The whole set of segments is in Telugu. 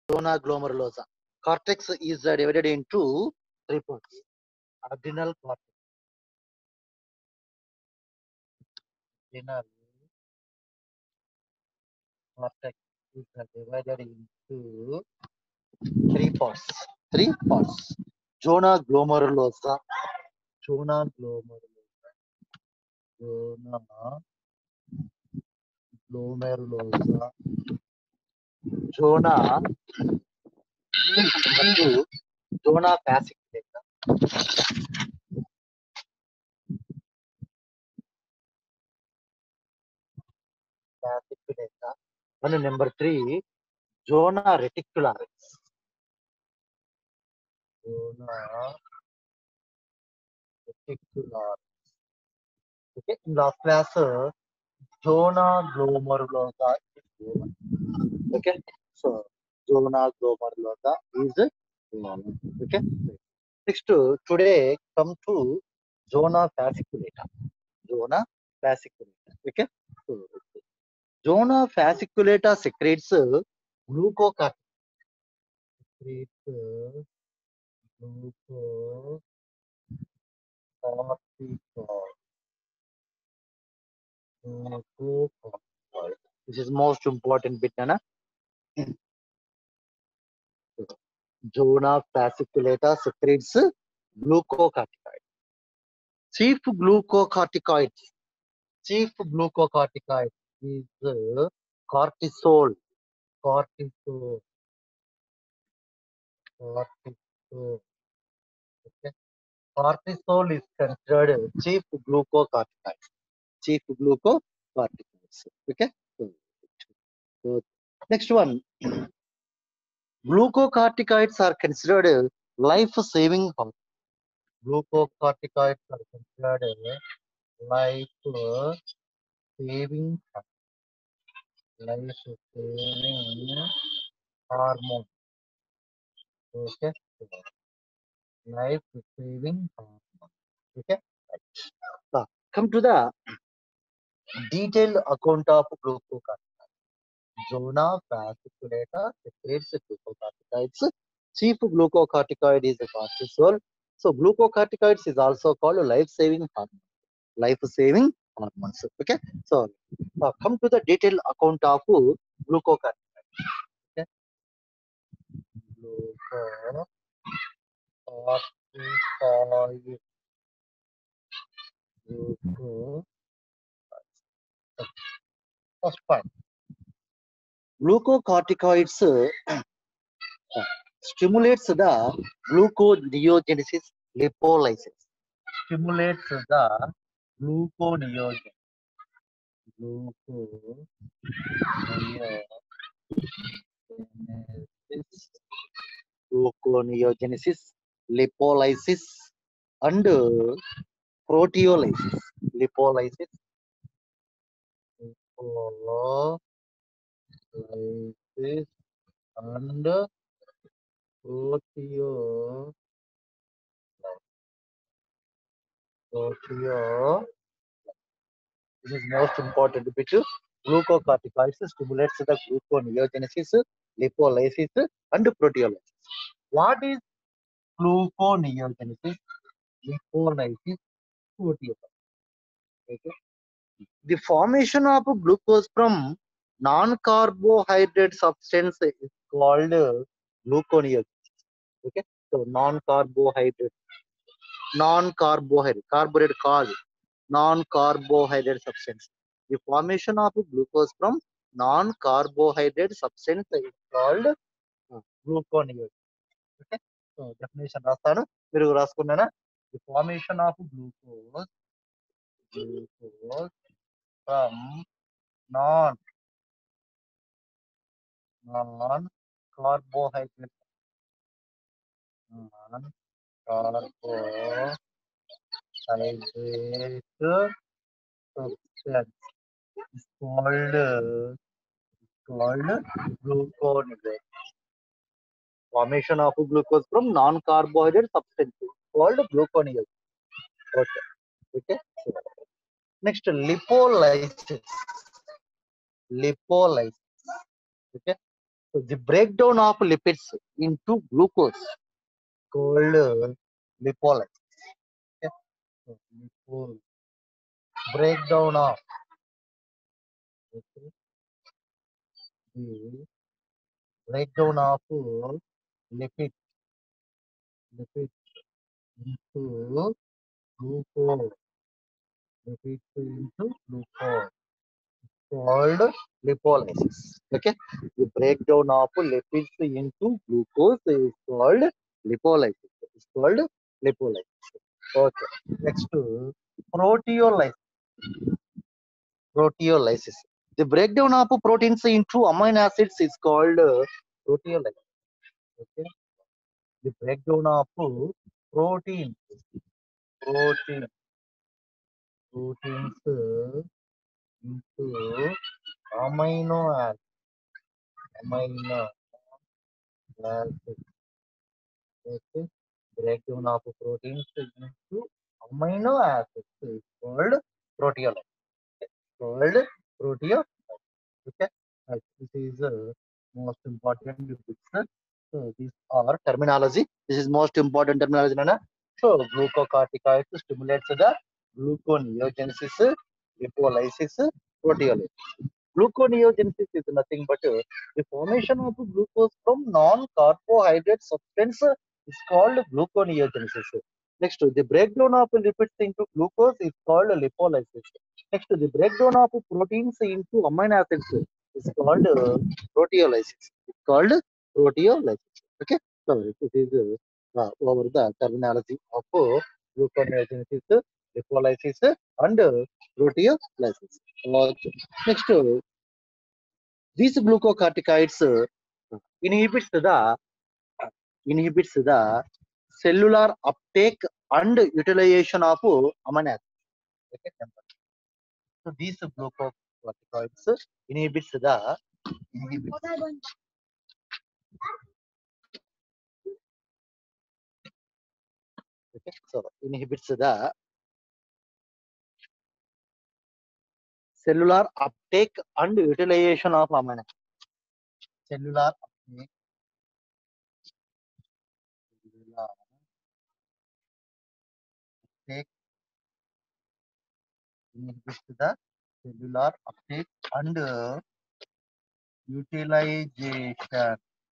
zona glomerulosa. Cortex is uh, divided into three parts. Adrenal cortex. Adrenal cortex is uh, divided into three parts. Three parts. Zona glomerulosa. Zona glomerulosa. Zona glomerulosa. Zona ಮತ್ತು zona fasciculata. Fasciculata. And number three, zona reticularis. Zona reticularis. Okay, in last class, uh, zona glomerulosa is given. Okay, so zona glomerulosa is given. Okay, next uh, today come to zona fasciculata. Zona fasciculata. Okay, so zona fasciculata secretes uh, glucocorticoid. Secretes uh, glucocorticoid. Glucocorticoid. This is most important bit, Nana. Zona fasciculata secretes glucocorticoid. Chief glucocorticoid. Chief glucocorticoid is uh, cortisol. Cortisol. Cortisol. Okay. Cortisol is considered chief glucocorticoid. Chief glucocorticoids. Okay. So, so next one. Glucocorticoids are considered life-saving hormone. Glucocorticoids are considered life-saving life-saving hormone. Okay. Life-saving hormone. Okay. Right. Now, come to the detailed account of glucocorticoids. Zona fasciculata secretes glucocorticoids. Chief glucocorticoid is cortisol. So glucocorticoids is also called life-saving hormone. Life-saving hormones. Okay. So now come to the detailed account of glucocorticoid. Okay. Glucocorticoid. Gluco. First point. Glucocorticoids uh, stimulates the gluconeogenesis lipolysis. Stimulates the gluconeogenesis. Gluconeogenesis. Gluconeogenesis, lipolysis, and uh, proteolysis. Lipolysis. Lipolysis and proteo proteo this is most important bit glucocorticoids stimulates the gluconeogenesis lipolysis and proteolysis what is gluconeogenesis lipolysis proteolysis okay the formation of glucose from non-carbohydrate substance is called gluconeogenesis. Okay, so non-carbohydrate, non-carbohydrate, carbohydrate cause, non-carbohydrate substance. The formation of glucose from non-carbohydrate substance is called uh, gluconeogenesis. Okay, so definition రాస్తాను మీరు రాసుకున్నానా the formation of glucose glucose from non non carbohydrate non carbohydrate substance is called called gluconeogenesis. Formation of glucose from non carbohydrate substance is called gluconeogenesis. Okay. Okay. So, next lipolysis lipolysis okay So the breakdown of lipids into glucose called lipolysis. Okay. So, lipo- breakdown of okay, the breakdown of lipid lipid into glucose lipid into glucose called lipolysis. Okay, the breakdown of lipids into glucose is called lipolysis. It's called lipolysis. Okay, next proteolysis. Proteolysis. The breakdown of proteins into amino acids is called uh, proteolysis. Okay, the breakdown of protein protein proteins uh, into amino acids. amino acids. Okay. Breakdown of proteins into amino acids is called proteolysis. Called proteolysis. Okay. Uh, This is uh, most important picture. So these are terminology. This is most important terminology. Nana. So glucocorticoids stimulates the gluconeogenesis, lipolysis, proteolysis. Gluconeogenesis is nothing but uh, the formation of glucose from non-carbohydrate substance is called gluconeogenesis. Next, the breakdown of lipids into glucose is called lipolysis. Next, the breakdown of proteins into amino acids is called uh, proteolysis. It's called proteolysis. Okay, so this is uh, uh, over the terminology of uh, gluconeogenesis, lipolysis, and uh, proteolysis. Okay. Next, uh, these glucocorticoids uh, inhibits the inhibits the cellular uptake and utilization of amino acids. Okay, so these glucocorticoids inhibits the inhibits okay, so inhibits the cellular uptake and utilization of amino acids. Cellular uptake, cellular uptake inhibits the cellular uptake and uh, utilization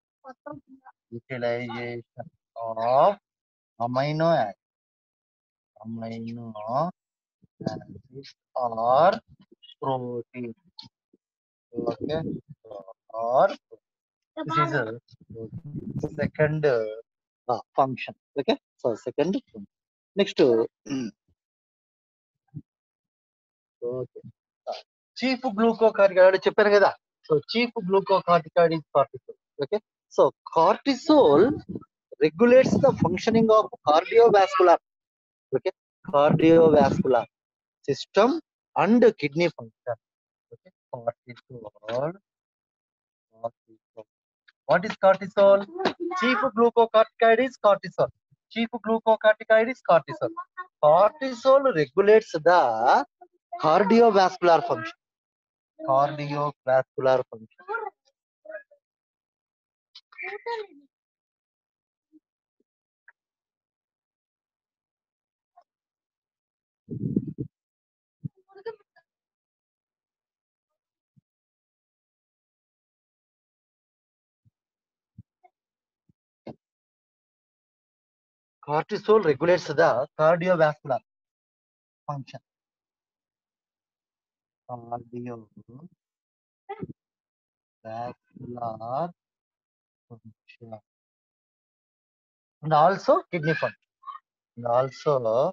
utilization of amino acids. Amino acids or protein. Okay, or this is a second uh, uh, function. Okay, so second function. Next, uh, okay. Chief glucocorticoid చెప్పాను కదా so chief glucocorticoid is cortisol okay so cortisol regulates the functioning of cardiovascular okay cardiovascular system and kidney function okay cortisol cortisol what is cortisol chief glucocorticoid is cortisol chief glucocorticoid is cortisol cortisol regulates the cardiovascular function cardiovascular function cortisol regulates the cardiovascular function cardiovascular function and also kidney function and also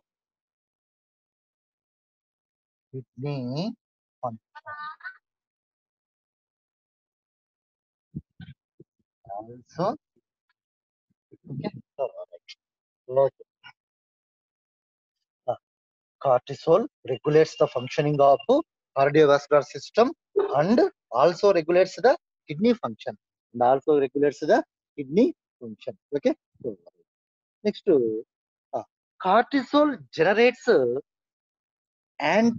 kidney function also okay so, right. okay. Uh, cortisol regulates the functioning of cardiovascular system and also regulates the kidney function and also regulates the kidney function okay so, next uh, cortisol generates uh,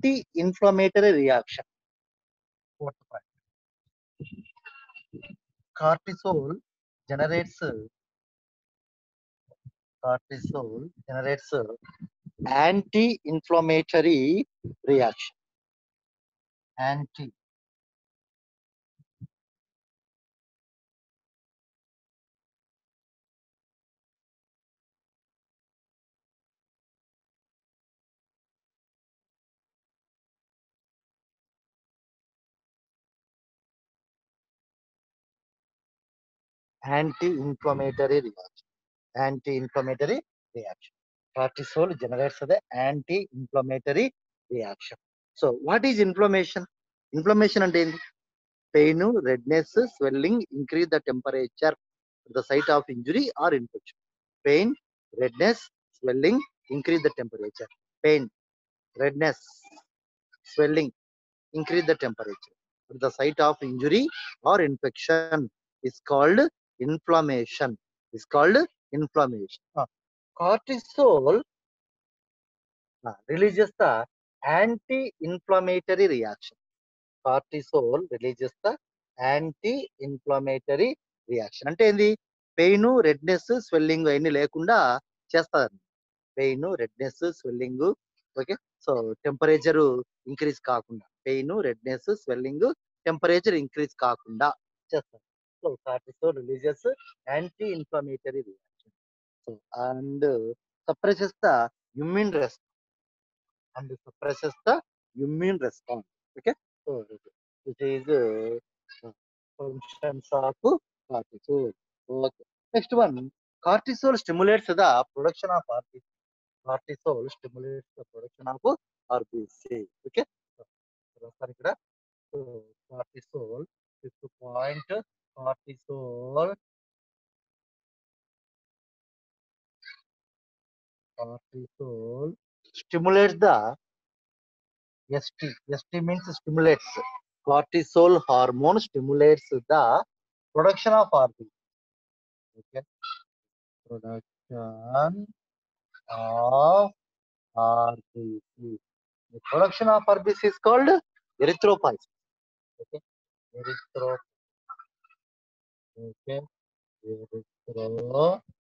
anti-inflammatory reaction Fourth point. cortisol generates cortisol generates anti-inflammatory reaction anti anti-inflammatory reaction anti-inflammatory reaction cortisol generates the anti-inflammatory reaction so what is inflammation inflammation అంటే ఏంటి pain redness swelling increase the temperature the site of injury or infection pain redness swelling increase the temperature pain redness swelling increase the temperature. At the site of injury or infection is called inflammation. Is called inflammation. Uh, cortisol uh, releases the anti-inflammatory reaction. Cortisol releases the anti-inflammatory reaction. అంటే ఏంది పెయిన్ రెడ్నెస్ స్వెల్లింగ్ అవన్నీ లేకుండా చేస్తారు pain redness swelling okay so temperature increase కాకుండా pain redness swelling temperature increase కాకుండా చేస్తారు so cortisol releases anti inflammatory reaction so and suppresses the immune response and suppresses the immune response okay so this is functions of cortisol okay next one cortisol stimulates the production of RBC cortisol stimulates the production of RBC okay ఒకసారి ఇక్కడ cortisol fifth point cortisol cortisol stimulates the ST ST means stimulates cortisol hormone stimulates the production of RB okay production of RBC The production of RBC is called erythropoiesis. Okay, erythro. Okay, erythropoiesis.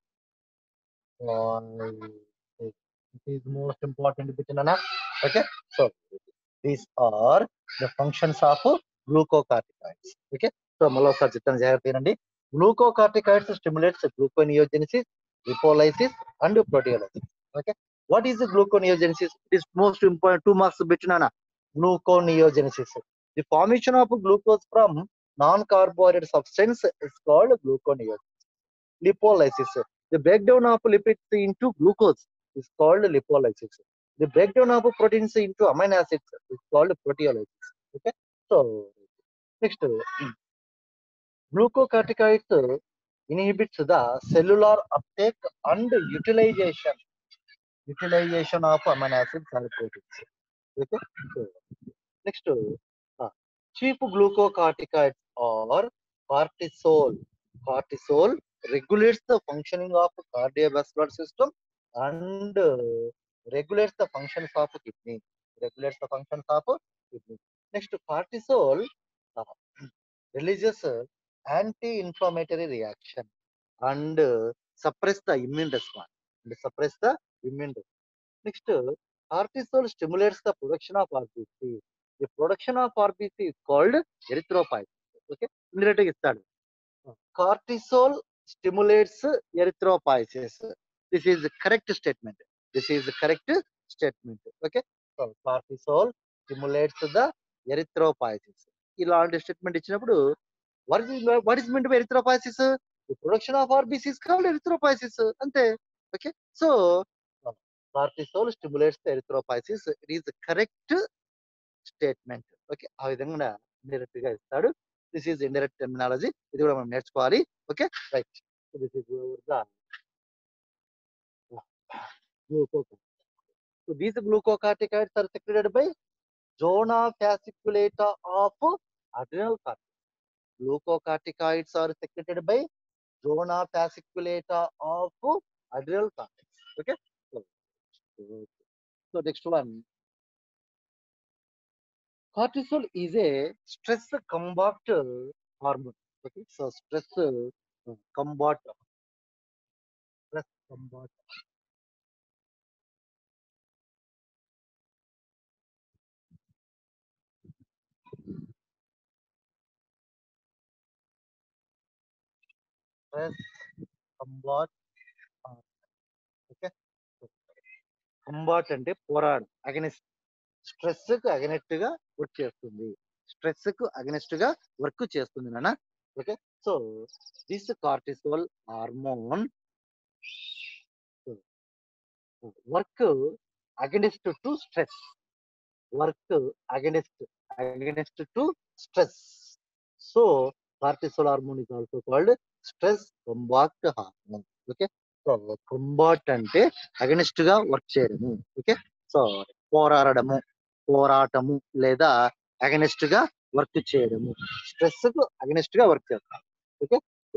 It is most important bit in an Okay, so these are the functions of glucocorticoids. Okay, so మరోసారి చెప్తాను జాగ్రత్త వినండి glucocorticoids stimulates gluconeogenesis lipolysis and proteolysis okay what is the gluconeogenesis it is most important two marks between gluconeogenesis the formation of glucose from non-carbohydrate substance is called gluconeogenesis lipolysis the breakdown of lipids into glucose is called lipolysis the breakdown of proteins into amino acids is called proteolysis okay so next glucocorticoids inhibits the cellular uptake and utilization utilization of amino acids and proteins. Okay. So, next, uh, chief glucocorticoids are cortisol. Cortisol regulates the functioning of cardiovascular system and uh, regulates the functions of kidney. Regulates the functions of kidney. Next, cortisol uh, releases uh, anti-inflammatory reaction and uh, suppress the immune response. And suppress the immune response. Next, cortisol stimulates the production of RBC. The production of RBC is called erythropoiesis. Okay, indirect ఇస్తాడు cortisol stimulates erythropoiesis this is correct statement this is correct statement okay so cortisol stimulates the erythropoiesis ఇలాంటి స్టేట్మెంట్ ఇచ్చినప్పుడు what is what is mean by erythropoiesis the production of RBCs called erythropoiesis అంతే okay so cortisol stimulates the erythropoiesis it is correct statement okay ఆ విధంగా ఇండైరెక్ట్ గా ఇస్తాడు దిస్ ఈజ్ ఇండైరెక్ట్ టెర్మినాలజీ ఇది కూడా మనం నేర్చుకోవాలి okay right this is So these glucocorticoids are secreted by zona fasciculata of adrenal cortex. Glucocorticoids are secreted by zona fasciculata of adrenal cortex. Okay. So, so next one. Cortisol is a stress combat hormone. Okay, so stress uh, combat stress combat stress combat uh, okay combat అంటే పోరాడు అగెనిస్ట్ స్ట్రెస్ కు అగెనెస్ట్ గా వర్క్ చేస్తుంది స్ట్రెస్ కు అగెనెస్ట్ గా వర్క్ చేస్తుంది నాన్న okay so this cortisol hormone work against to stress work against against to stress so cortisol hormone is also called stress combat hormone okay so combat అంటే అగెనిస్ట్ గా వర్క్ చేయడము ఓకే సో పోరాడము పోరాటము లేదా అగెనిస్ట్ గా వర్క్ చేయడము స్ట్రెస్ కు అగెనిస్ట్ గా వర్క్ చేస్తాం okay so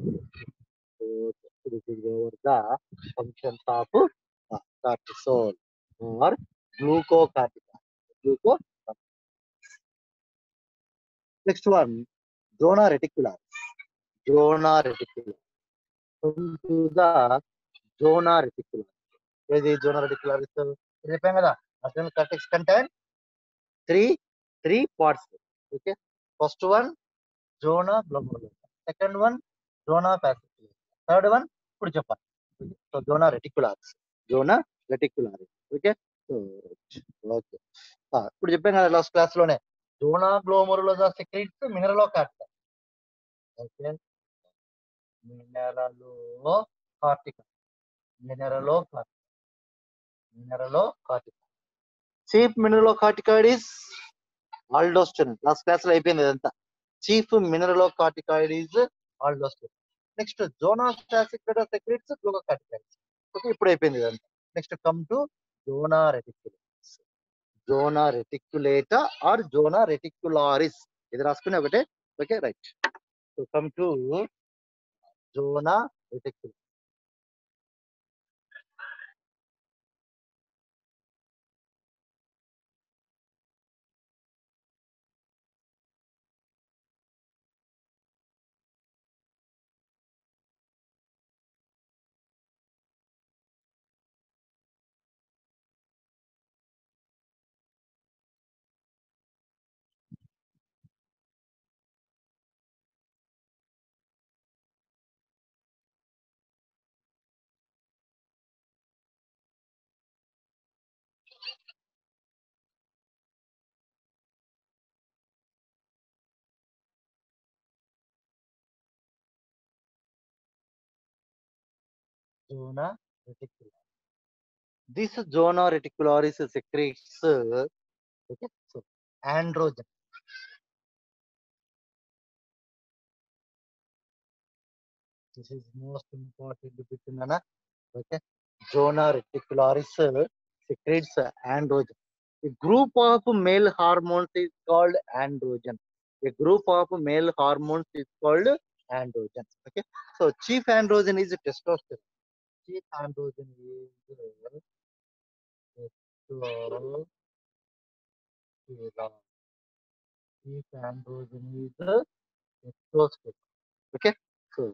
the functions of cortisol or gluco cortisol gluco next one zona reticular zona reticular to the zona reticulum. ఏది జోనా రెటిక్యులరిస్ చెప్పాం కదా అసలు cortex contain three three parts okay first one zona glomerular second one zona fascicular third one ఇప్పుడు చెప్పాలి so zona reticularis zona reticularis okay okay ఇప్పుడు చెప్పాం కదా లాస్ట్ క్లాస్ లోనే zona glomerular secretes mineralocorticoid okay mineralocorticoid mineralocorticoid mineralocorticoid chief mineralocorticoid is aldosterone last class లో అయిపోయింది ఇదంతా chief mineralocorticoid is aldosterone next zona fascicular secretes glucocorticoids okay ఇప్పుడు అయిపోయింది ఇదంతా next come to zona reticulates zona reticulata or zona reticularis ఇది రాసుకుని ఒకటే okay right so come to zona reticular zona reticular. This zona reticularis secretes okay, so androgen. This is most important bit nana. Okay, zona reticularis secretes androgen. A group of male hormones is called androgen. A group of male hormones is called androgen. Okay, so chief androgen is testosterone. chief androgen is testosterone. Chief androgen is testosterone. Okay, so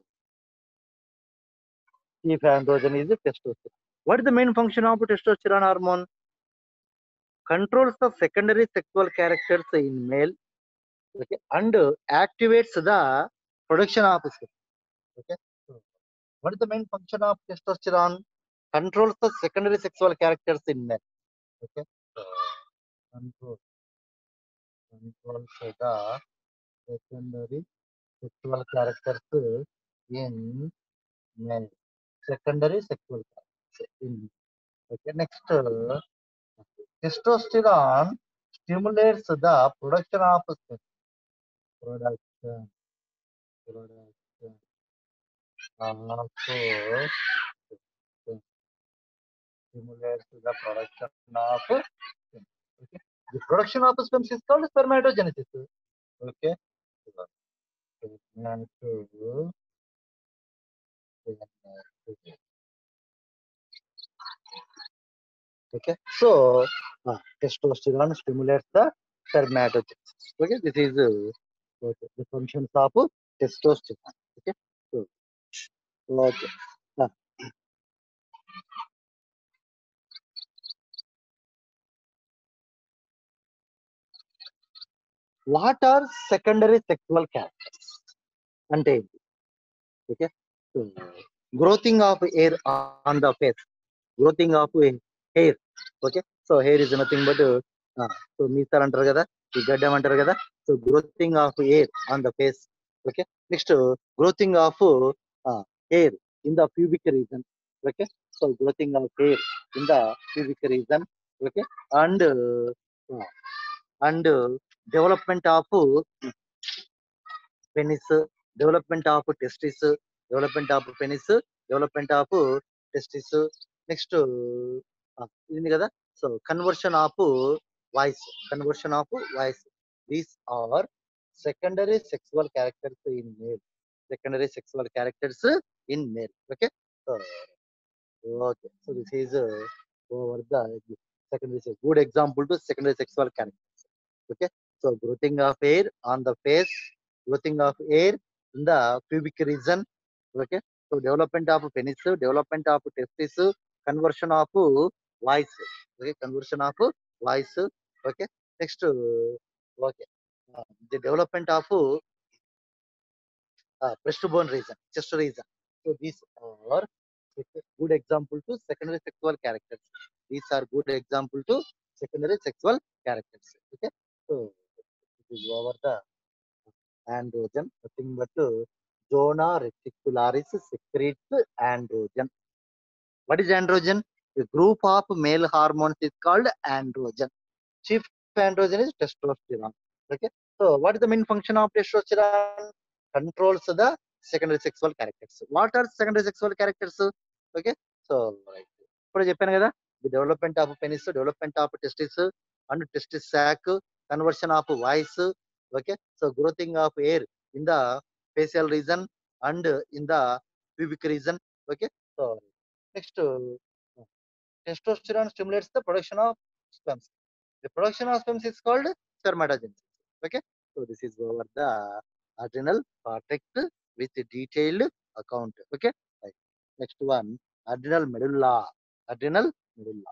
chief androgen is testosterone. What is the main function of testosterone hormone? Controls the secondary sexual characters in male. Okay, and activates the production of sex. Okay, so what is the main function of testosterone? Controls the secondary sexual characters in men. Okay. So, control. Controls the secondary sexual characters in men. Secondary sexual characters in Okay. Next, uh, testosterone stimulates the production of sex. Production. Production. of sex. stimulates the production of sperm. Okay. The production of sperm is called spermatogenesis. Okay. Spermatogenesis. Okay. So, uh, testosterone stimulates the spermatogenesis. Okay. This is uh, okay, the functions of testosterone. Okay. So, okay. Uh, what are secondary sexual characters? అంటే ఏంటి okay growthing of hair on the face growthing of hair okay so hair is nothing but so మీసాలు అంటారు కదా ఈ గడ్డం అంటారు కదా so growthing of hair on the face okay next growthing of hair in the pubic region okay so growthing of hair in the pubic region okay and and development of penis development of testis development of penis development of testis next ఇది కదా so conversion of voice conversion of voice these are secondary sexual characters in male secondary sexual characters in male okay so okay so this is over the secondary good example to secondary sexual characters okay so growthing of hair on the face growthing of hair in the pubic region okay so development of penis development of testis conversion of voice okay conversion of voice okay next okay uh, the development of uh, breastbone region chest region so these are good example to secondary sexual characters these are good example to secondary sexual characters okay so this is over the androgen nothing but uh, zona reticularis secretes androgen what is androgen a group of male hormones is called androgen chief androgen is testosterone okay so what is the main function of testosterone controls the secondary sexual characters what are secondary sexual characters okay so right ఇప్పుడు చెప్పాను కదా the development of penis development of testis and testis sac conversion of voice okay so growthing of hair in the facial region and in the pubic region okay so next testosterone stimulates the production of sperms the production of sperms is called spermatogenesis okay so this is over the adrenal cortex with detailed account okay right. next one adrenal medulla adrenal medulla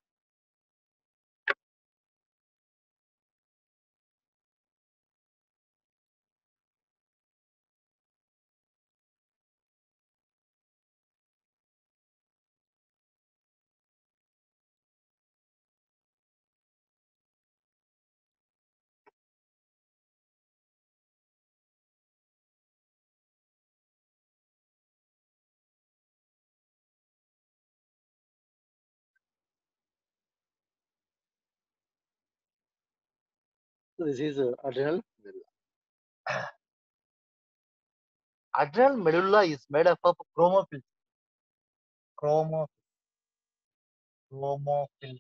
so this is uh, adrenal medulla adrenal medulla is made up of chromophil chromo chromophil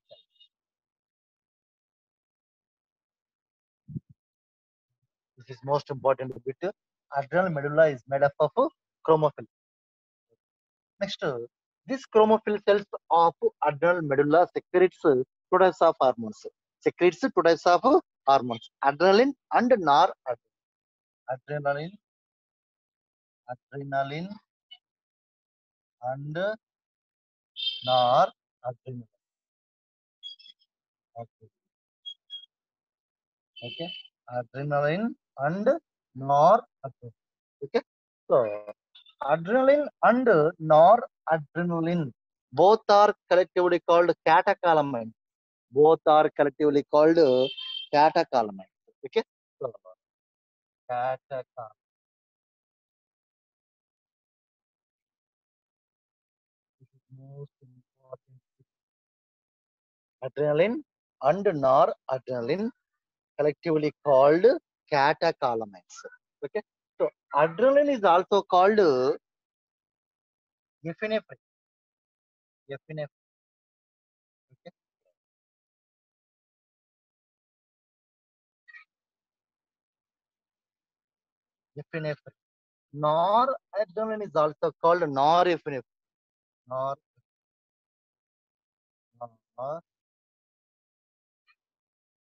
this is most important bit adrenal medulla is made up of chromophil next uh, this chromophil cells of adrenal medulla secretes uh, two types of hormones secretes two types of hormones adrenaline and noradrenaline adrenaline adrenaline and noradrenaline okay okay adrenaline and noradrenaline okay so adrenaline and noradrenaline both are collectively called catecholamines both are collectively called catecholamines okay so catechol this is most important adrenaline and noradrenaline collectively called catecholamines okay so adrenaline is also called epinephrine epinephrine okay epinephrine noradrenaline is also called norepinephrine nor nor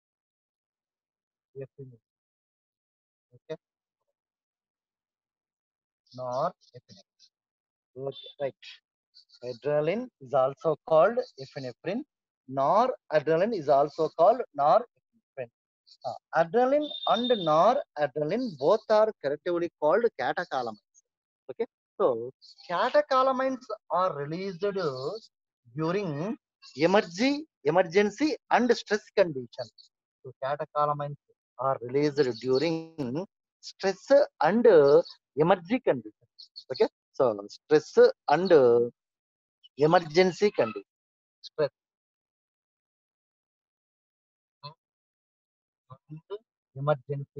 epinephrine okay norepinephrine. Okay, right. Adrenaline is also called epinephrine. Noradrenaline is also called norepinephrine. Uh, adrenaline and noradrenaline both are collectively called catecholamines. Okay, so catecholamines are released during emergency, emergency and stress conditions. So catecholamines are released during stress and emergency conditions. Okay, so stress and emergency condition. Stress and emergency.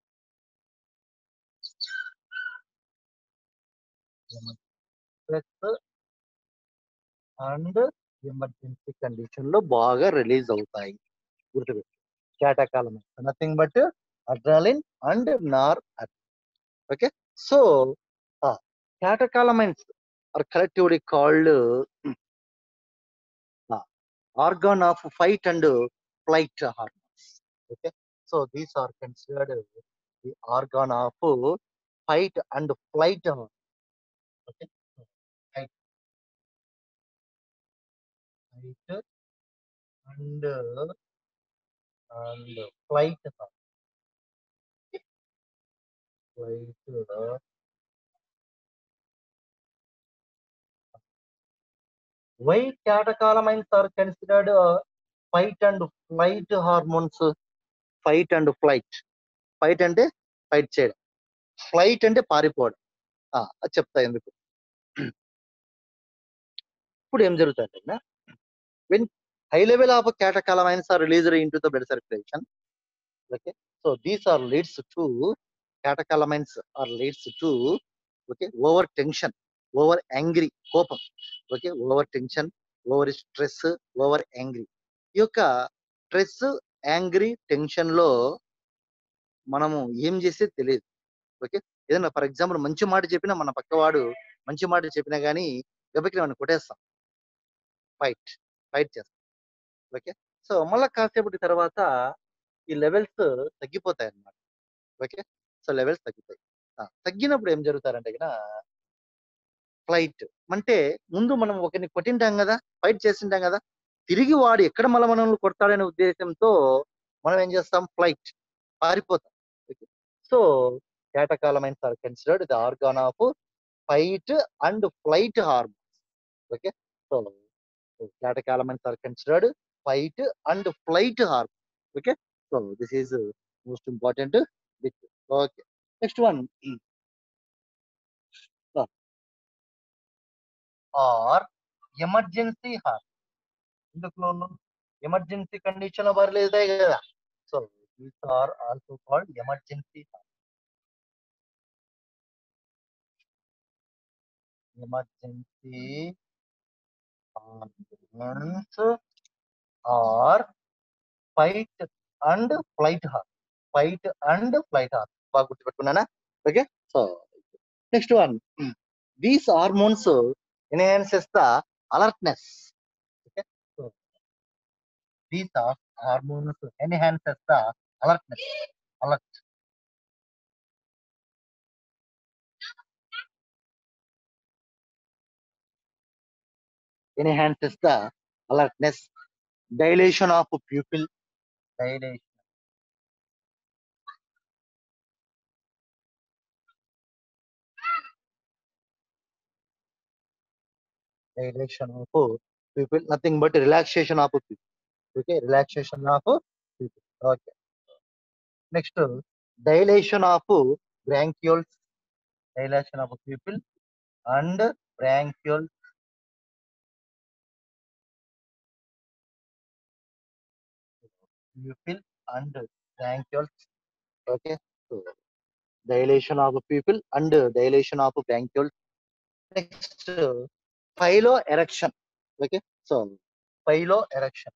condition. Stress and emergency condition లో బాగా రిలీజ్ అవుతాయి గుర్తుపెట్టు catecholamine nothing but adrenaline and nor okay so catecholamines are collectively called organ of fight and flight hormones okay so these are considered the organ of fight and flight okay fight fight and and flight flight why catecholamines are considered uh, fight and flight hormones fight and flight fight అంటే ఫైట్ చేయడం ఫ్లైట్ అంటే పారిపోవడం ఆ, అది చెప్తా ఎందుకు ఇప్పుడు ఏం జరుగుతుంది when high level of catecholamines are released into the blood circulation okay so these are leads to catecholamines are leads to okay over tension over angry కోపం okay over tension over stress over angry ఈ యొక్క స్ట్రెస్ యాంగ్రీ టెన్షన్ లో మనము ఏం చేస్తే తెలియదు ఓకే ఏదైనా ఫర్ ఎగ్జాంపుల్ మంచి మాట చెప్పినా మన పక్కవాడు మంచి మాట చెప్పినా కానీ గబకి మనం కొట్టేస్తాం ఫైట్ ఫైట్ చేస్తాం ఓకే సో మళ్ళీ కాసేపటి తర్వాత ఈ లెవెల్స్ తగ్గిపోతాయి అన్నమాట ఓకే సో లెవెల్స్ తగ్గిపోతాయి ఆ, తగ్గినప్పుడు ఏం జరుగుతారంటే ఇక్కడ ఫ్లైట్ అంటే ముందు మనం ఒకరిని కొట్టింటాం కదా ఫైట్ చేసింటాం కదా తిరిగి వాడు ఎక్కడ మళ్ళీ మనల్ని కొడతాడనే ఉద్దేశంతో మనం ఏం చేస్తాం ఫ్లైట్ పారిపోతాం so catecholamines are considered the organ of fight and flight hormones okay so catecholamines are considered fight and flight hormone okay so this is most important bit okay next one are emergency heart ఎందుకు ఎమర్జెన్సీ కండిషన్ పర్లేదే కదా so these are also called emergency emergency hormones are fight and flight heart fight and flight heart బాగా గుర్తుపెట్టుకున్నానా okay so next one these hormones enhances the alertness. Okay, so these are hormones enhances the alertness. Alert. Enhances the alertness. Dilation of pupil. Dilation. Dilation of pupil. Nothing but relaxation of pupil. Okay, relaxation of pupil. Okay. Next, dilation of branchioles. Dilation of pupil and branchioles. Pupil and branchioles. Okay. So, dilation of pupil and dilation of branchioles. Next, philo erection. Okay. So, philo erection.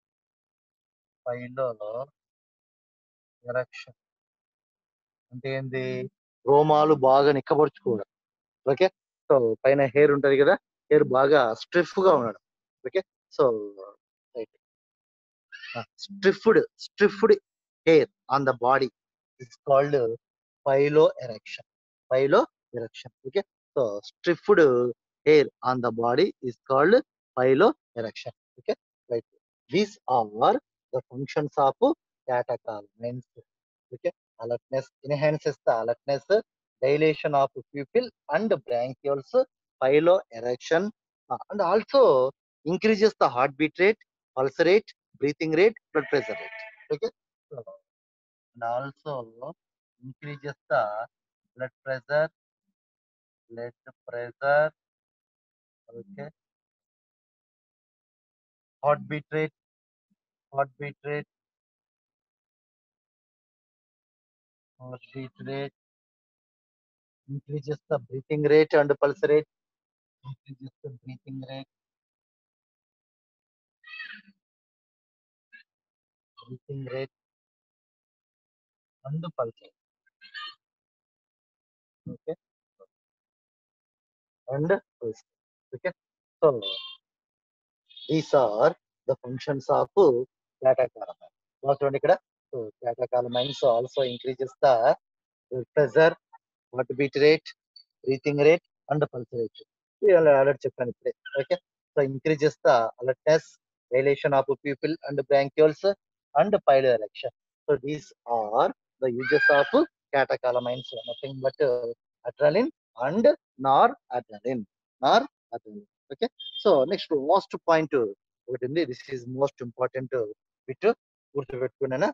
Philo erection. అంటే ఏంది రోమాలు బాగా నిక్కబరుచుకోవడం ఓకే సో పైన హెయిర్ ఉంటది కదా హెయిర్ బాగా స్ట్రిఫ్ గా ఉండడం okay so stiffed stiffed hair on the body it's called pilo erection pilo erection. Okay. So stripped hair on the body is called piloerection. Okay. Right. These are the functions of catecholamines. Okay. Alertness enhances the alertness, dilation of pupil and bronchioles, piloerection, uh, and also increases the heartbeat rate, pulse rate, breathing rate, blood pressure rate. Okay. So, and also increases the blood pressure, blood pressure, okay, heartbeat rate, heartbeat rate, heartbeat rate, increases the breathing rate and pulse rate, increases the breathing rate, breathing rate, and pulse rate. Okay, and pulse rate. Okay, so these are the functions of catecholamine. చూడండి ఇక్కడ so catecholamines also increases the blood pressure, heartbeat rate, breathing rate, and pulse rate. Already చెప్పాను ఇప్పుడే okay so increases the alertness dilation of pupil and bronchioles and pilo erection so these are the uses of catecholamines nothing but adrenaline and nor adrenaline nor adrenaline okay so next most point ఒకటి ఉంది this is most important bit గుర్తుపెట్టుకున్నానా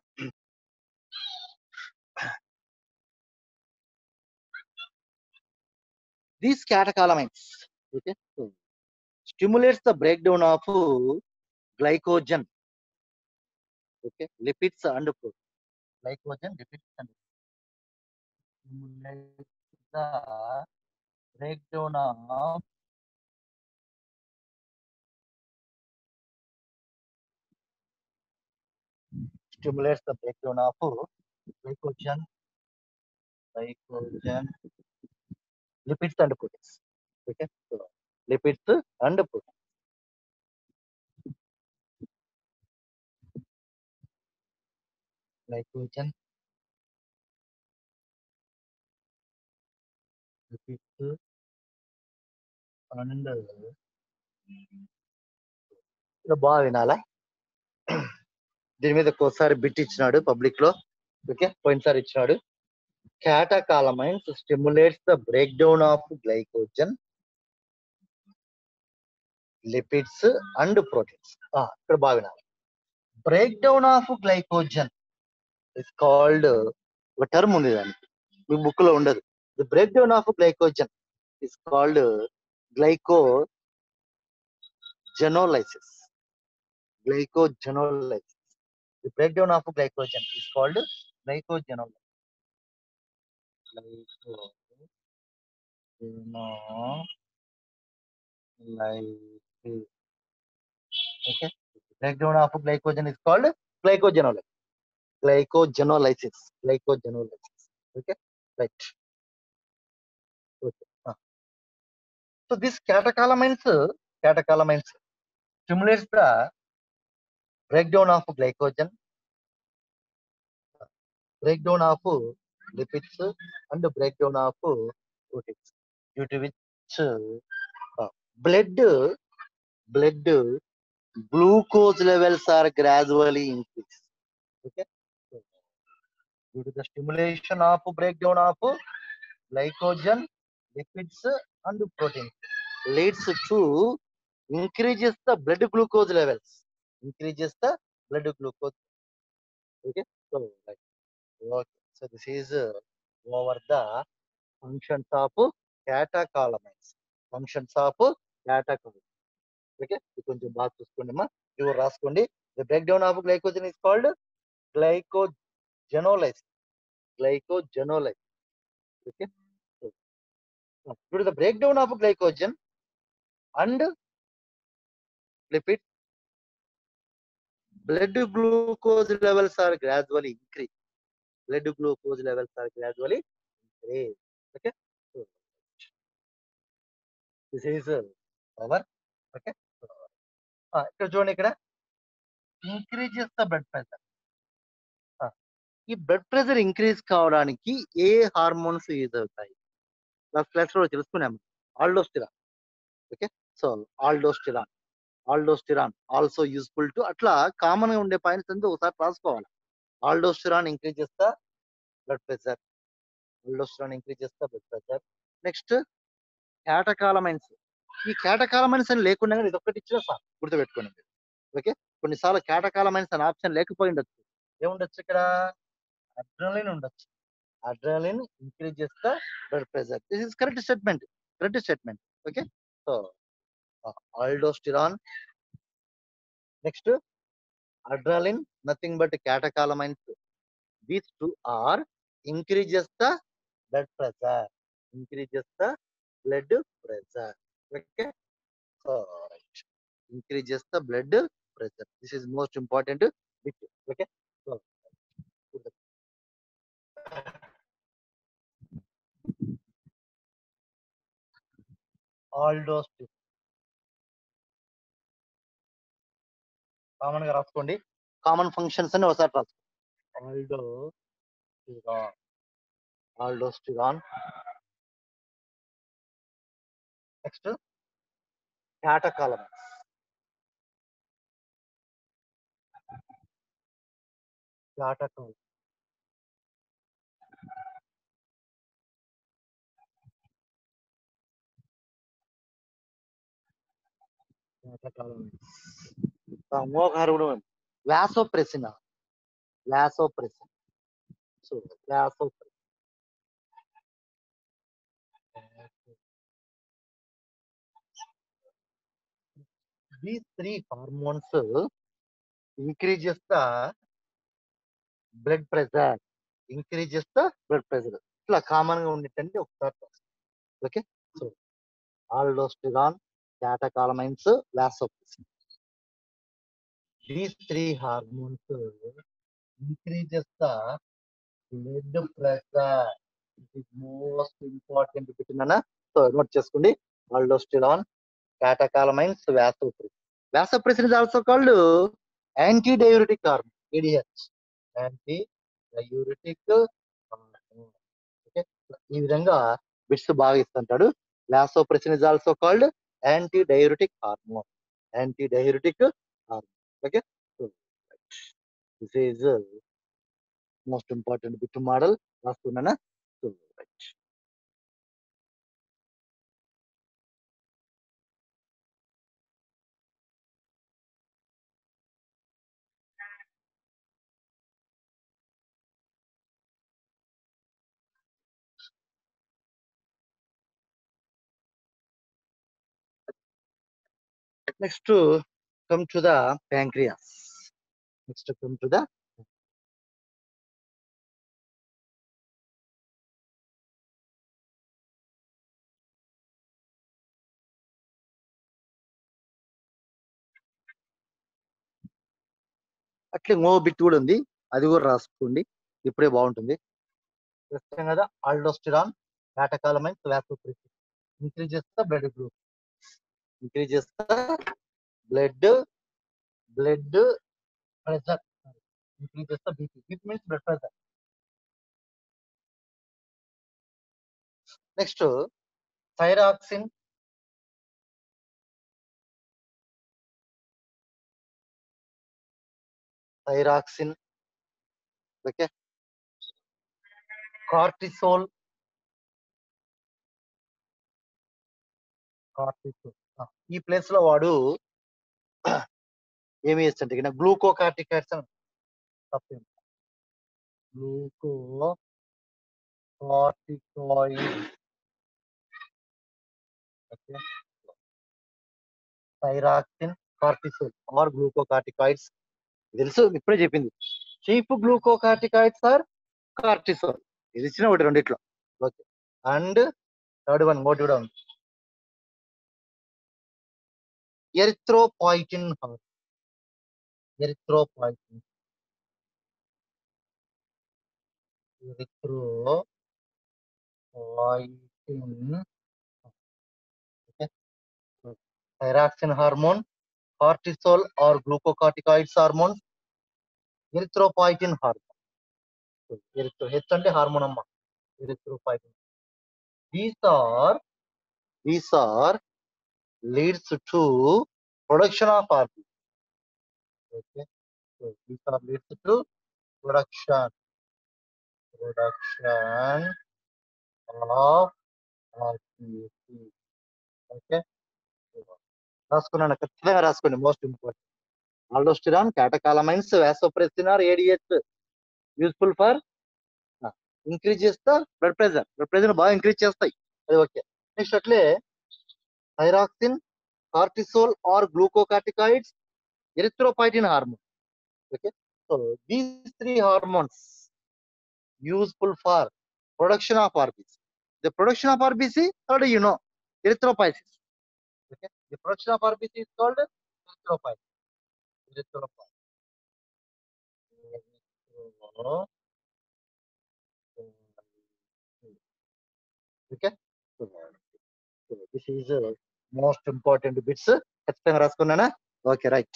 these catecholamines okay so stimulates the breakdown of glycogen okay lipids and protein glycogen lipids and stimulates the breakdown of stimulates the breakdown of glycogen glycogen lipids and proteins okay so lipids and proteins glycogen lipids and ఇక్కడ బాగా వినాలా దీని మీద ఒకసారి బిట్ ఇచ్చినాడు పబ్లిక్ లో ఓకే పోయినసారి ఇచ్చినాడు catecholamines stimulates the breakdown of glycogen lipids and proteins ఆ, ఇక్కడ బాగా వినాలి break down of glycogen is called ఒక టర్మ్ ఉంది దానికి మీ బుక్ లో ఉండదు the break down of glycogen is called glycogenolysis glycogenolysis the break down of glycogen is called glycogenolysis glycogenolisis. Okay. Breakdown of glycogen is called glycogenolysis. Glycogenolysis. Glycogenolysis. Okay. Right. Okay. Ah. So this catecholamines, catecholamines stimulates the breakdown of glycogen, breakdown of lipids, and breakdown of proteins, due to which uh, blood blood glucose levels are gradually increased. Okay. So, due to the stimulation of breakdown of glycogen, lipids, and proteins leads to increases the blood glucose levels. Increases the blood glucose. Okay. So, right. Okay. So this is uh, over the functions of catecholamines. Functions of catecholamines. Okay ఇది కొంచెం బాగా చూసుకోండి అమ్మా ఇవి రాసుకోండి the break down of glycogen is called glycogenolysis glycogenolysis okay ఇప్పుడు the break down of glycogen and lipid blood glucose levels are gradually increased blood glucose levels are gradually increased okay so this is uh, our okay ఆ, ఇక్కడ చూడండి ఇక్కడ ఇంక్రీజెస్ ద బ్లడ్ ప్రెషర్ ఈ బ్లడ్ ప్రెషర్ ఇంక్రీజ్ కావడానికి ఏ హార్మోన్స్ యూజ్ అవుతాయి లాస్ట్ క్లాస్ లో తెలుసుకున్నాము aldosterone okay so aldosterone aldosterone also useful to అట్లా కామన్ గా ఉండే పాయింట్స్ అంతా ఒకసారి రాసుకోవాలి ఆల్డోస్టిరాన్ ఇంక్రీజ్ చేస్తా బ్లడ్ ప్రెషర్ ఆల్డోస్టిరాన్ ఇంక్రీజ్ చేస్తా బ్లడ్ ప్రెషర్ నెక్స్ట్ క్యాటకాలమైన్స్ ఈ క్యాటకాలమైన్స్ అని లేకుండా ఇది ఒక్కటి ఇచ్చిన సార్ గుర్తుపెట్టుకోండి ఓకే కొన్నిసార్లు క్యాటకాలమైన్స్ అనే ఆప్షన్ లేకపోయి ఉండొచ్చు ఏముండొచ్చు ఇక్కడ అడ్రలిన్ ఉండొచ్చు అడ్రలిన్ ఇంక్రీజ్ చేస్తా blood pressure this is correct statement correct statement okay so aldosterone next adrenaline nothing but catecholamines these two are increases the blood pressure increases the blood pressure okay so increases the blood pressure this is most important bit okay so aldosterone common గా రాసుకోండి కామన్ ఫంక్షన్స్ అని ఒకసారి రాసుకోండి aldosterone aldosterone next catecholamines catechol catecholamines ఇంకొక కూడా vasopressin vasopressin so vasopressin these three hormones increases the blood pressure increases the blood pressure ఇట్లా కామన్ గా ఉండేటండి ఒకసారి okay so aldosterone catecholamines vasopressin these three hormones increases the blood pressure it is most important పెట్టినా సో నోట్ చేసుకోండి aldosterone catecholamine's vasopressin. Vasopressin is also called antidiuretic hormone, ADH. Antidiuretic hormone. Okay. ఈ విధంగా బిట్స్ బాగా ఇస్తుంటాడు vasopressin is also called anti diuretic hormone anti diuretic hormone okay this is most important bit model రాస్తున్నానా right next to come to the pancreas next to come to the అట్లే ఇంకో బిట్ కూడా ఉంది అది కూడా రాసుకోండి ఇప్పుడే బాగుంటుంది ప్రస్తుతం కదా aldosterone catecholamine vasopressin increases the blood group increases the blood blood pressure increases the BP BP means blood pressure next thyroxine thyroxine okay cortisol cortisol ఈ ప్లేస్ లో వాడు ఏమి చేస్తుంటే గ్లూకో కార్టికాయిడ్స్ అని తప్పేం glucocorticoid okay thyroxine cortisol or glucocorticoids తెలుసు ఇప్పుడే చెప్పింది chief glucocorticoids are cortisol ఇది ఇచ్చిన ఒకటి రెండిట్లో ఓకే అండ్ థర్డ్ వన్ ఇంకోటి కూడా ఉంది erythropoietin erythropoietin erythropoietin okay thyroxine hormone cortisol or glucocorticoids hormones erythropoietin hormone erythro H అంటే హార్మోన్ అమ్మ erythropoietin these are these are leads to production of RBC. Okay, so these are leads to production production of RBC. Okay, రాసుకున్నాను ఖచ్చితంగా రాసుకోండి most important aldosterone catecholamines vasopressin or ADS useful for increase చేస్తా బ్లడ్ ప్రెషర్ బ్లడ్ ప్రెషర్ బాగా ఇంక్రీజ్ చేస్తాయి అది ఓకే నెక్స్ట్ అట్లే thyroxine cortisol or glucocorticoids erythropoietin hormone okay so these three hormones useful for production of RBC the production of RBC already you know erythropoiesis okay the production of rbc is called erythropoiesis erythropoiesis okay so, so this is uh, most important bits ఖచ్చితంగా రాసుకున్నానా ఓకే రైట్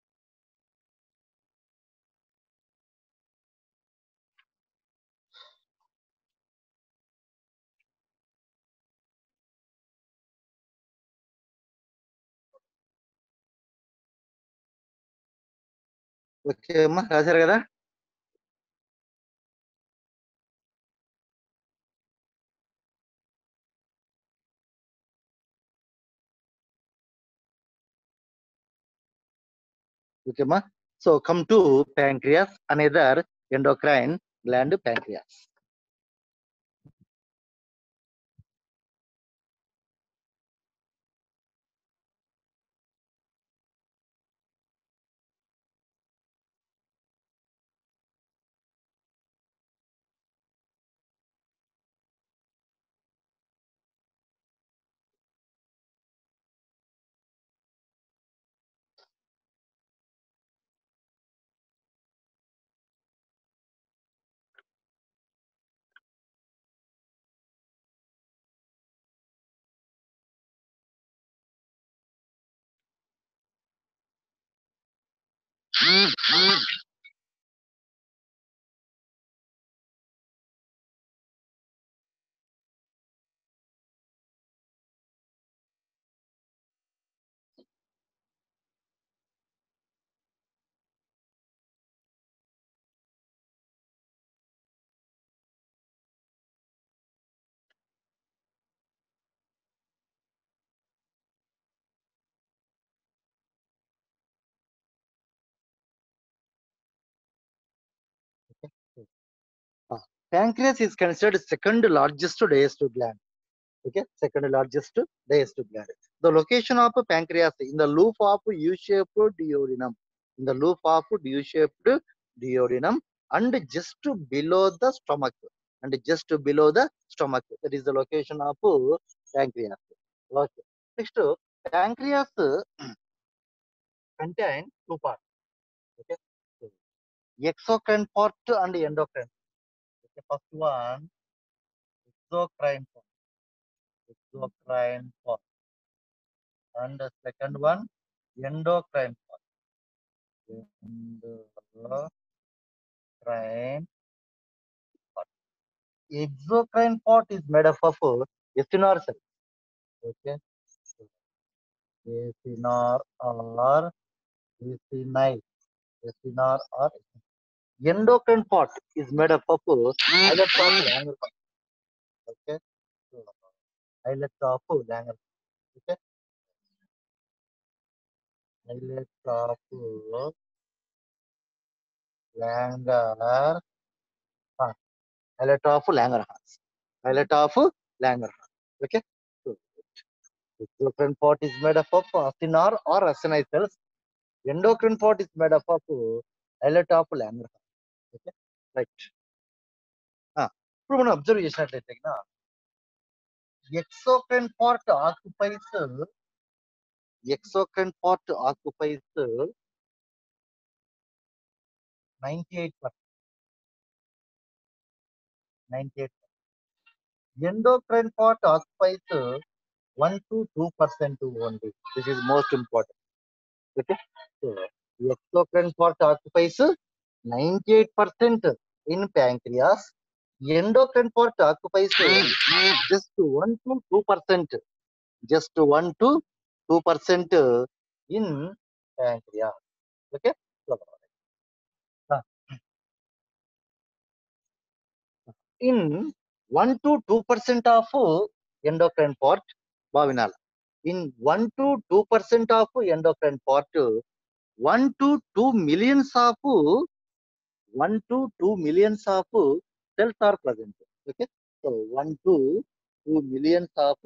ఓకే అమ్మా రాశారు కదా ఓకే అమ్మా so come to pancreas another endocrine gland pancreas pancreas is considered second largest digestive gland. Okay, second largest digestive gland. The location of pancreas in the loop of U-shaped duodenum, in the loop of U-shaped duodenum, and just below the stomach, and just below the stomach. That is the location of pancreas. Okay. Next, pancreas contain two parts. Okay, exocrine part and endocrine. Okay, first one, exocrine part. Exocrine part. And the second one, endocrine part. Endocrine part. Exocrine part is made up of ecinor cells. Okay. Ecinor or ecinite. Ecinor or endocrine part is made up of islet of Langer. Okay. So, islet of Langer. Okay. Islet of Langer. Ah, Islet of Langerhans. Islet of Langerhans. Okay. So, exocrine part is made up of acinar or acinine cells. Endocrine part is made up of islet of Langerhans. Okay right ఇప్పుడు మనం అబ్జర్వ్ చేసినట్లయితే exocrine part occupies exocrine part occupies ninety eight percent ninety eight endocrine part occupies one two two percent only this is most important okay so exocrine part occupies 98% in pancreas endocrine part occupies just 1 to 2 percent, just 1 to 2 percent in pancreas. Okay. So, uh, in 1 to 2 percent of endocrine part, Bhavinala. In 1 to 2 percent of endocrine part, 1 to 2 millions of 1 to 2 millions of cells are present. Okay. So 1 to 2 millions of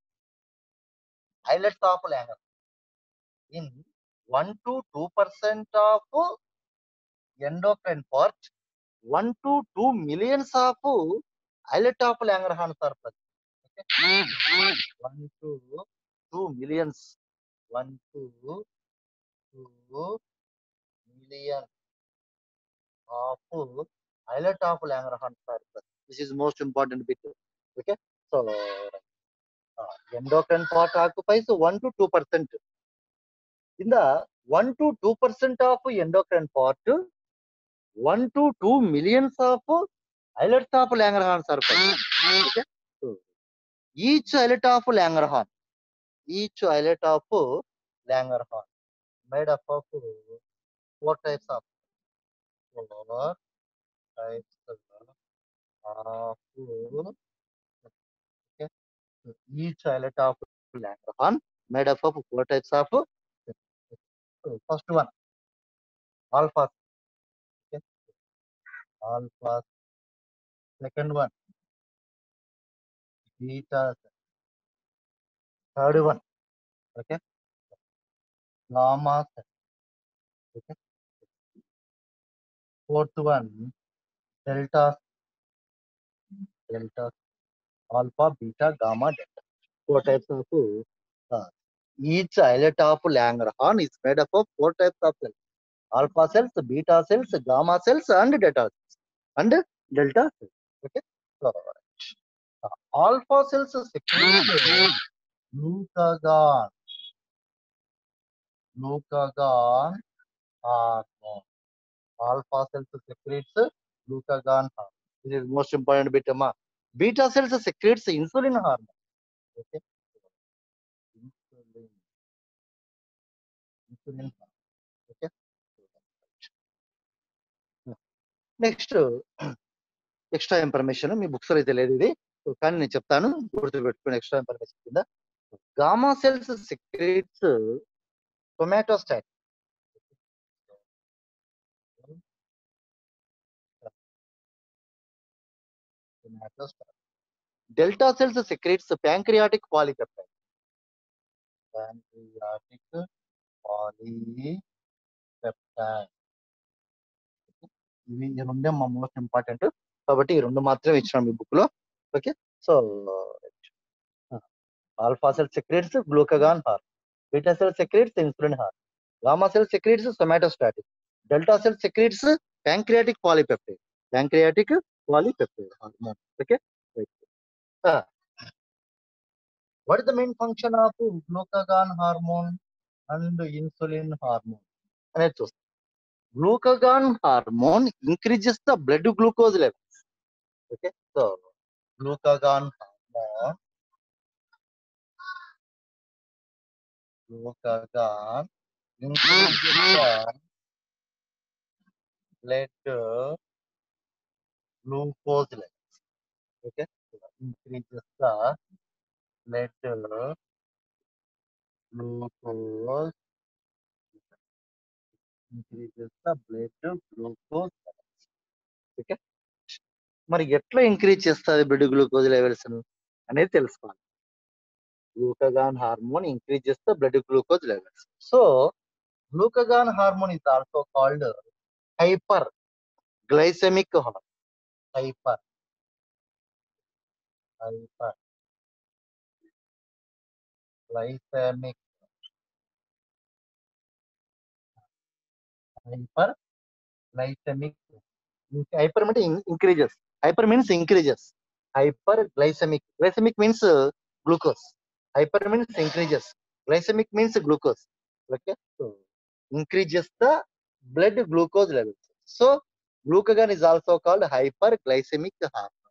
islets of Langerhans. In 1 to 2 percent of endocrine part, 1 to 2 millions of islet of Langerhans are present. Okay. 1 to 2 millions. 1 to 2 million of islet of Langerhans are present. This is most important bit. Okay. So uh, endocrine part occupies 1 to 2 percent. In the 1 to 2 percent of endocrine part, 1 to 2 millions of islets of Langerhans are present. Okay. So, each islet of Langerhans, each islet of Langerhans made up of four types of four types of okay. So, each islet of Langerhans made up of four types of so, first one alpha okay. alpha second one beta third one okay gamma okay fourth one delta delta alpha beta gamma delta four types of uh, each islet of Langerhans is made up of four types of cells alpha cells beta cells gamma cells and delta cells and delta cells okay so uh, alpha cells secrete glucagon glucagon hormone alpha cells secretes glucagon hormone this is most important bit amma beta cells secretes insulin hormone okay insulin insulin hormone okay next extra information మీ బుక్స్ లో అయితే లేదు ఇది సో కానీ నేను చెప్తాను గుర్తుపెట్టుకుని ఎక్స్ట్రా ఇన్ఫర్మేషన్ కింద gamma cells secretes somatostatin somatostatin delta cells secretes pancreatic polypeptide pancreatic polypeptide ఇవి ఈ రెండే మా మోస్ట్ ఇంపార్టెంట్ కాబట్టి ఈ రెండు మాత్రమే ఇచ్చిన మీ బుక్ లో okay so alpha cell secretes glucagon hormone beta cell secretes insulin hormone gamma cell secretes somatostatin delta cell secretes pancreatic polypeptide pancreatic polypeptide hormone okay what is the main function of glucagon hormone and insulin hormone అనేది చూస్తాం glucagon hormone increases the blood glucose levels. Okay, so glucagon hormone, glucagon increases the blood glucose levels. Okay, so increases the blood glucose increases the blood glucose levels. Okay మరి ఎట్లా ఇంక్రీజ్ చేస్తుంది బ్లడ్ గ్లూకోజ్ లెవెల్స్ అనేది తెలుసుకోవాలి గ్లూకగాన్ హార్మోన్ ఇంక్రీజ్ చేస్తే blood glucose levels so glucagon hormone is also called hyperglycemic hormone hyper hyperglycemic hyperglycemic hyper అంటే increases hyper means increases hyper glycemic glycemic means glucose hyper means increases glycemic means glucose okay so increases the blood glucose levels so glucagon is also called hyperglycemic hormone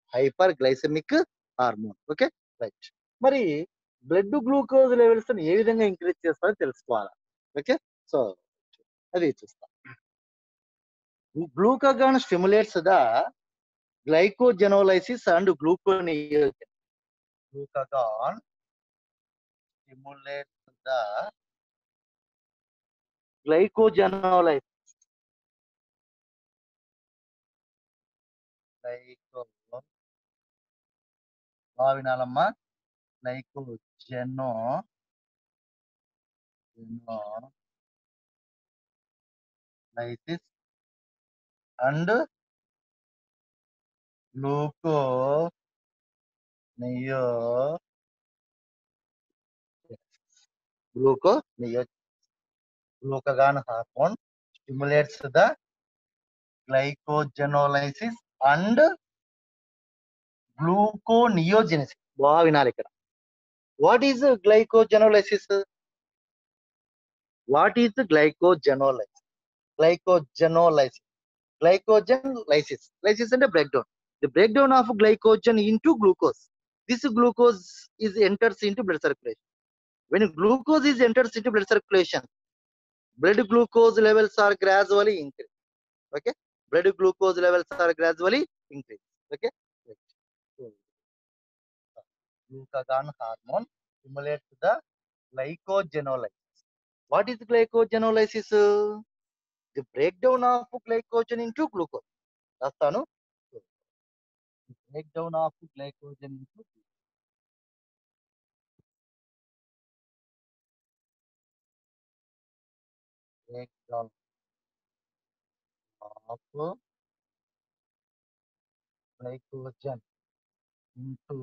hyperglycemic hormone okay right మరి బ్లడ్ గ్లూకోజ్ లెవెల్స్ ఏ విధంగా ఇంక్రీజ్ చేస్తారో తెలుసుకోవాలి ఓకే సో అది చూస్తాం glucagon stimulates the glycogenolysis and gluconeogenesis glucagon stimulates the glycogenolysis glyco బాగా వినాలమ్మా glycogenolysis and gluco neo gluco neo glucagon hormone stimulates the glycogenolysis and gluconeogenesis బాగా వినాలి ఇక్కడ what is glycogenolysis what is glycogenolysis glycogenolysis glycogen lysis lysis అంటే break down the break down of glycogen into glucose this glucose is enters into blood circulation when glucose is enters into blood circulation blood glucose levels are gradually increased okay blood glucose levels are gradually increased okay right. so, glucagon hormone stimulates the glycogenolysis what is glycogenolysis the breakdown of glycogen into glucose రాస్తాను breakdown of glycogen into glucose. breakdown of glycogen into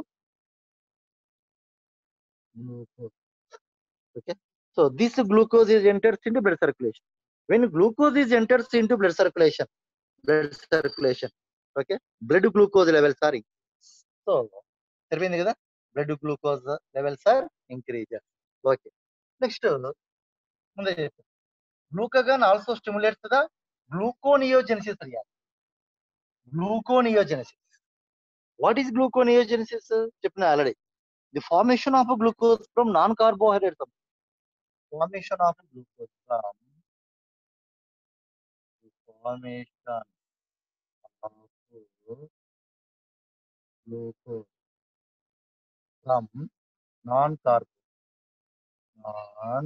glucose. Okay. So this glucose is enters into blood circulation. When glucose is enters into blood circulation, blood circulation, okay, blood glucose levels are increased. So, సరిపోయింది కదా blood glucose levels are increases okay next ముందే చెప్పాను glucagon also stimulates the gluconeogenesis reaction gluconeogenesis what is gluconeogenesis చెప్పిన already the formation of glucose from non carbohydrate formation of glucose from formation of glucose from non carbo non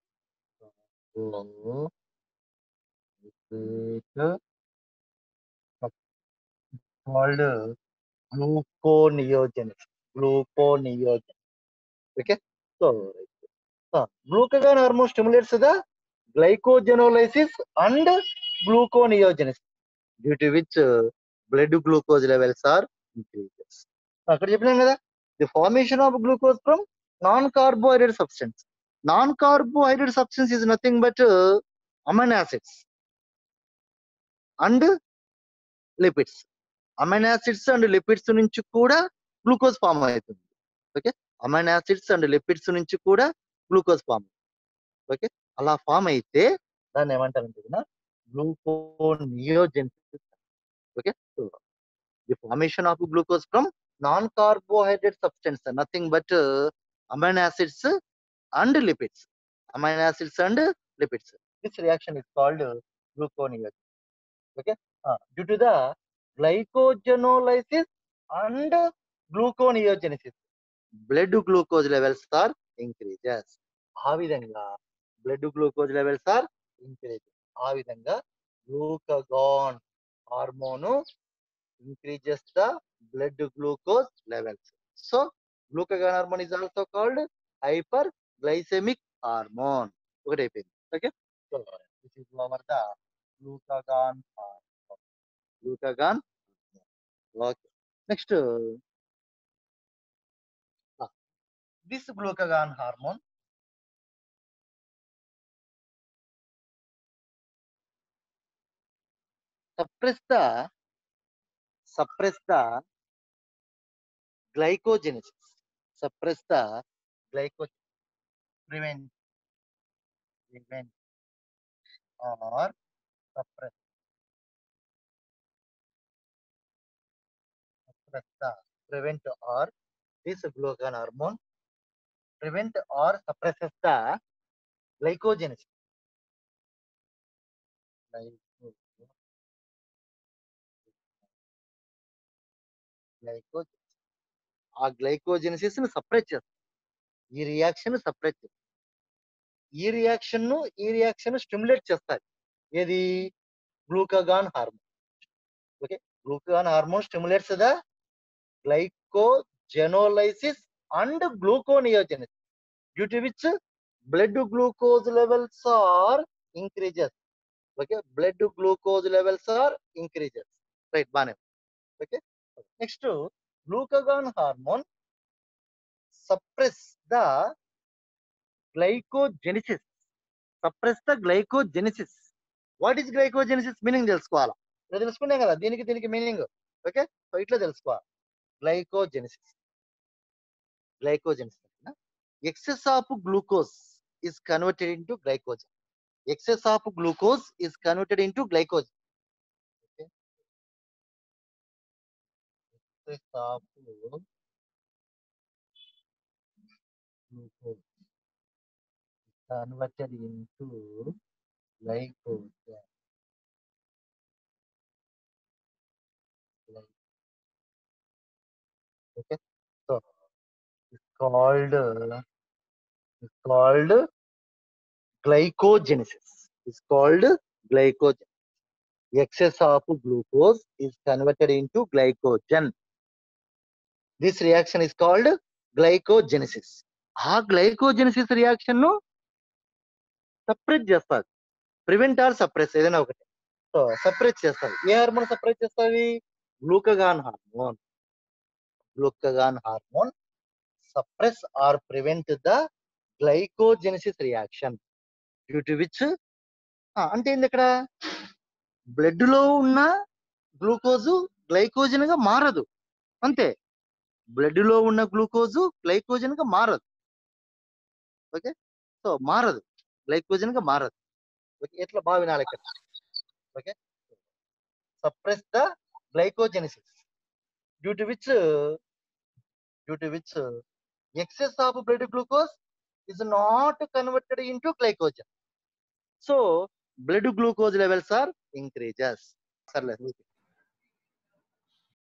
called gluconeogenesis. Gluconeogenesis. Okay. So, uh, glucagon hormone stimulates the glycogenolysis and gluconeogenesis, due to which uh, blood glucose levels are increases. అక్కడ చెప్పినాం కదా the formation of glucose from non carbohydrate substance non carbohydrate substance is nothing but amino acids and lipids amino acids and lipids నుంచి కూడా గ్లూకోజ్ ఫామ్ అవుతుంది okay amino acids and lipids నుంచి కూడా గ్లూకోజ్ ఫామ్ ఓకే అలా ఫామ్ అయితే దాన్ని ఏమంటారంటే gluconeogenesis okay the formation of glucose from non carbohydrate substance nothing but amino acids and lipids amino acids and lipids. This reaction is called uh, gluconeogenesis. Okay. Uh, due to the glycogenolysis and gluconeogenesis, blood glucose levels are increases. ఆ విధంగా blood glucose levels are increase ఆ విధంగా glucagon hormone increases the blood glucose levels so glucagon hormone is also called hyperglycemic hormone ఒకటి అయిపోయింది okay so this is over the glucagon hormone glucagon okay next this glucagon hormone suppress the suppress the glycogenesis suppress the glyco prevent prevent or suppress suppress the prevent or this glucagon hormone prevent or suppresses the glycogenesis. Glyco- glycogenesis. ఆ గ్లైకోజెనిసిస్ ని సపరేట్ చేస్తుంది ఈ రియాక్షన్ సపరేట్ చేస్తుంది ఈ రియాక్షన్ ను ఈ రియాక్షన్ స్టిమ్యులేట్ చేస్తారు ఏది glucagon hormone okay glucagon hormone stimulates the glycogenolysis and gluconeogenesis due to which blood glucose levels are increases ఓకే బ్లడ్ గ్లూకోజ్ లెవెల్స్ ఆర్ ఇంక్రీజెస్ రైట్ బానే okay next glucagon hormone suppress the glycogenesis suppress the glycogenesis what is glycogenesis meaning తెలుసుకోవాలా ఇలా తెలుసుకున్నాం కదా దీనికి దీనికి మీనింగ్ ఓకే సో ఇట్లా తెలుసుకోవాలి glycogenesis glycogenesis excess of glucose is converted into glycogen excess of glucose is converted into glycogen okay excess of glucose converted into glycogen. Gly- Okay, so it's called uh, it's called glycogenesis. It's called glycogen. Excess of glucose is converted into glycogen. This reaction is called glycogenesis. ఆ గ్లైకోజెనిసిస్ రియాక్షన్ ను సపరేట్ చేస్తారు ప్రివెంట్ ఆర్ సప్రెస్ ఏదైనా ఒకటి సో సపరేట్ చేస్తారు ఏ హార్మోన్ సపరేట్ చేస్తుంది glucagon hormone glucagon hormone suppress or prevent the glycogenesis reaction due to which అంటే ఏంది ఇక్కడ బ్లడ్ లో ఉన్న గ్లూకోజు గ్లైకోజన్ గా మారదు అంతే బ్లడ్ లో ఉన్న గ్లూకోజు గ్లైకోజన్ గా మారదు ఓకే సో మారదు గ్లైకోజన్ గా మారదు ఓకే ఎట్లా బాగా వినాలి ఇక్కడ okay suppress the glycogenesis due to which due to which excess of blood glucose is not converted into glycogen so blood glucose levels are increases సర్లే